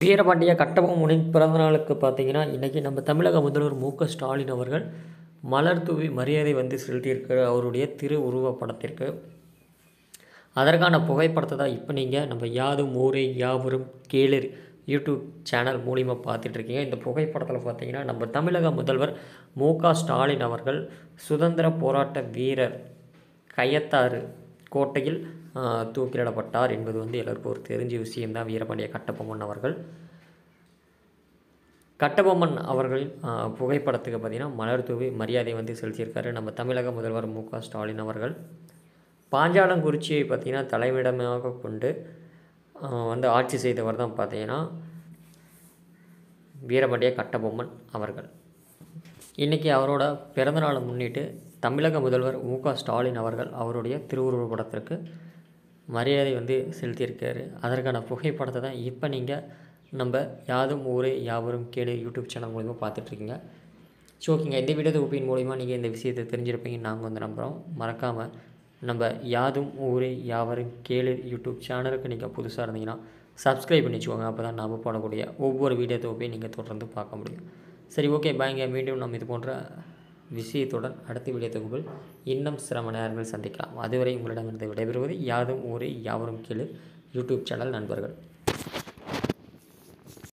வீரபாண்டிய கட்டபொம்மனின் பிறந்த நாளுக்கு பார்த்தீங்கன்னா இன்றைக்கி நம்ம தமிழக முதல்வர் மு க ஸ்டாலின் அவர்கள் மலர் தூவி மரியாதை வந்து செலுத்தியிருக்கிற அவருடைய திரு உருவப் படத்திற்கு அதற்கான புகைப்படத்தை தான் இப்போ நீங்கள் நம்ம யாதும் ஊரே யாவரும் கேளர் யூடியூப் சேனல் மூலிமா பார்த்துட்ருக்கீங்க இந்த புகைப்படத்தில் பார்த்தீங்கன்னா நம்ம தமிழக முதல்வர் மு க ஸ்டாலின் அவர்கள் சுதந்திர போராட்ட வீரர் கயத்தாறு கோட்டையில் ஆஹ், தூக்கிலிடப்பட்டார் என்பது வந்து எல்லாருக்கும் ஒரு தெரிஞ்ச விஷயம்தான் வீரபாண்டிய கட்டபொம்மன் அவர்கள் கட்டபொம்மன் அவர்களின் ஆஹ், புகைப்படத்துக்கு பார்த்திங்கன்னா மலர் தூவி மரியாதை வந்து செலுத்தியிருக்காரு நம்ம தமிழக முதல்வர் மு க ஸ்டாலின் அவர்கள் பாஞ்சாலங்குறிச்சியை பார்த்திங்கன்னா தலைமையிடமாக கொண்டு ஆஹ், வந்து ஆட்சி செய்தவர் தான் பார்த்தீங்கன்னா வீரபாண்டிய கட்டபொம்மன் அவர்கள் இன்றைக்கி அவரோட பிறந்தநாளை முன்னிட்டு தமிழக முதல்வர் மு க ஸ்டாலின் அவர்கள் அவருடைய திருவுருவப் படத்திற்கு மரியாதை வந்து செலுத்தியிருக்காரு அதற்கான புகைப்படத்தை தான் இப்போ நீங்கள் நம்ம யாதும் ஊரே யாவரும் கேடு யூடியூப் சேனல் மூலிமா பார்த்துட்ருக்கீங்க ஸோ ஓகேங்க இந்த வீடியோ தொகுப்பின் மூலிமா நீங்கள் இந்த விஷயத்தை தெரிஞ்சிருப்பீங்கன்னு நாங்கள் வந்து நம்புகிறோம் மறக்காமல் நம்ம யாதும் ஊரே யாவரும் கேளு யூடியூப் சேனலுக்கு நீங்கள் புதுசாக இருந்தீங்கன்னா சப்ஸ்கிரைப் பண்ணி வச்சுக்கோங்க அப்போ தான் நம்ம போடக்கூடிய ஒவ்வொரு வீடியோ தொகுப்பையும் நீங்கள் தொடர்ந்து பார்க்க முடியும் சரி ஓகே பாய்ங்க மீண்டும் நம்ம இது போன்ற விஷயத்துடன் அடுத்த வீடியோ தொகுப்பில் இன்னும் சிரம நேரங்கள் சந்திக்கலாம் அதுவரை உங்களிடமிருந்து விடைபெறுவது யாதும் ஊரே யாவரும் கேளு யூடியூப் சேனல் நண்பர்கள்